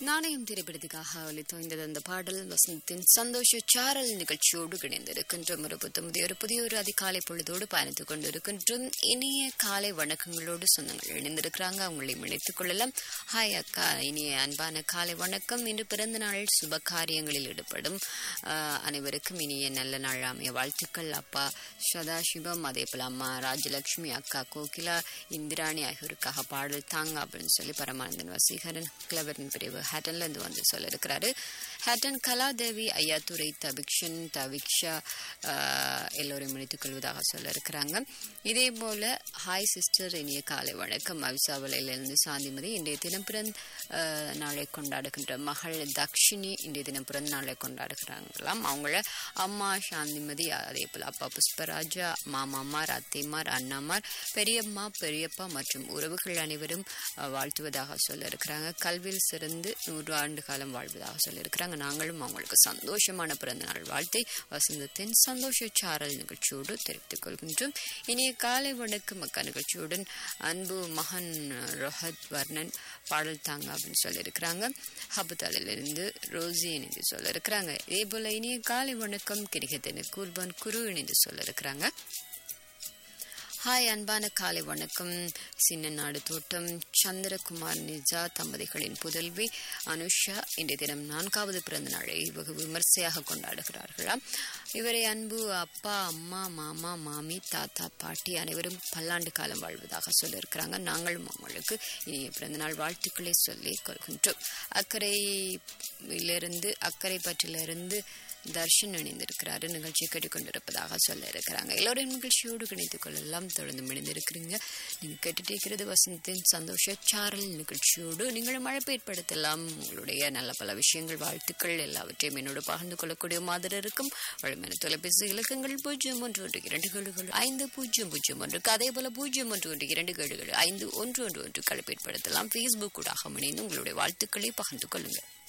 நாணயம் திரைப்படத்துக்காக ஒலித்தோய்ந்தது அந்த பாடல் வசந்தத்தின் சந்தோஷ சாரல் நிகழ்ச்சியோடு இணைந்திருக்கின்றோம் ஒரு புத்தமுதிய ஒரு புதிய ஒரு அதிகாலை பொழுதோடு பயணித்துக் கொண்டிருக்கின்றோம் இனிய காலை வணக்கங்களோடு சொந்தங்கள் இணைந்திருக்கிறாங்க அவங்களை இணைத்துக் கொள்ளலாம் ஹாய் அக்கா இனிய அன்பான காலை வணக்கம் இன்று பிறந்த நாள் சுப காரியங்களில் ஈடுபடும் ஆஹ், அனைவருக்கும் இனிய நல்ல நாள் அமைய வாழ்த்துக்கள் அப்பா சதாசிவம் அதே போல அம்மா ராஜலட்சுமி அக்கா கோகிலா இந்திராணி ஆகியோருக்காக பாடல் தாங்க அப்படின்னு சொல்லி பரமானந்தன் வசீகரன் கிளவரின் பிரிவு ஹேட்டன்ல இருந்து வந்து சொல்ல இருக்கிறாரு ஹேட்டன் கலாதேவி ஐயாத்துறை தபிக்ஷன் தவிக்ஷா ஆஹ், எல்லோரையும் இணைத்துக் கொள்வதாக சொல்ல இருக்கிறாங்க இதே போல ஹாய் சிஸ்டர் இனிய காலை வணக்கம் அவிசாவலையிலிருந்து சாந்திமதி இன்றைய தினம் பிறந்த ஆஹ், நாளை கொண்டாடுகின்ற மகள் தக்ஷினி இன்றைய தினம் பிறந்த நாளை கொண்டாடுகிறாங்களாம் அவங்கள அம்மா சாந்திமதி அதே போல அப்பா புஷ்பராஜா மாமாமார் அத்தைமார் அண்ணாமார் பெரியம்மா பெரியப்பா மற்றும் உறவுகள் அனைவரும் அஹ், வாழ்த்துவதாக சொல்ல இருக்கிறாங்க கல்வியில் சிறந்து நூறு ஆண்டு காலம் வாழ்வதாக சொல்லியிருக்கிறாங்க நாங்களும் அவங்களுக்கு சந்தோஷமான பிறந்த நாள் வாழ்த்தை வசந்தத்தின் சந்தோஷ சாரல் நிகழ்ச்சியோடு தெரிவித்துக் கொள்கின்றோம் இனிய காலை வணக்கம் அக்கா நிகழ்ச்சியுடன் அன்பு மகன் ரோஹத் வர்ணன் பாடல் தாங்க அப்படின்னு சொல்லியிருக்கிறாங்க ஹபுதாலிலிருந்து ரோசி இணைந்து சொல்ல இருக்கிறாங்க இதே போல இனிய காலை வணக்கம் கிரிகத்தின் குர்பான் குரு இணைந்து சொல்ல இருக்கிறாங்க ஹாய் அன்பான காலை வணக்கம் சின்னநாடு தோட்டம் சந்திரகுமார் நிஜா தம்பதிகளின் புதல்வி அனுஷா இன்றைய தினம் நான்காவது பிறந்த நாளை வெகு விமர்சையாக கொண்டாடுகிறார்களாம் இவரை அன்பு அப்பா அம்மா மாமா மாமி தாத்தா பாட்டி அனைவரும் பல்லாண்டு காலம் வாழ்வதாக சொல்லியிருக்கிறாங்க நாங்களும் அவங்களுக்கு இனிய பிறந்தநாள் வாழ்த்துக்களை சொல்லி கொள்கின்றோம் அக்கறையிலிருந்து அக்கறை பற்றிலிருந்து தர்ஷன் இணைந்திருக்கிறாரு நிகழ்ச்சியை கேட்டுக்கொண்டிருப்பதாக சொல்ல இருக்கிறாங்க எல்லோரும் நிகழ்ச்சியோடு இணைத்துக் கொள்ளலாம் தொடர்ந்து இணைந்திருக்கிறீங்க நீங்க கேட்டுட்டு இருக்கிறது வசந்தத்தின் சந்தோஷ சாரல் நிகழ்ச்சியோடு நீங்களும் அழைப்பு ஏற்படுத்தலாம் உங்களுடைய நல்ல பல விஷயங்கள் வாழ்த்துக்கள் எல்லாவற்றையும் என்னோடு பகிர்ந்து கொள்ளக்கூடிய மாதிரி இருக்கும் வழமையான தொலைபேசி இலக்கங்கள் பூஜ்ஜியம் ஒன்று ஒன்று இரண்டு கேடுகள் ஐந்து பூஜ்ஜியம் பூஜ்ஜியம் ஒன்றுக்கு அதே போல பூஜ்ஜியம் ஒன்று ஒன்று இரண்டு கேடுகள் ஐந்து ஒன்று ஒன்று ஒன்று அழைப்பு ஏற்படுத்தலாம் ஃபேஸ்புக் கூட இணைந்து உங்களுடைய வாழ்த்துக்களை பகிர்ந்து கொள்ளுங்கள்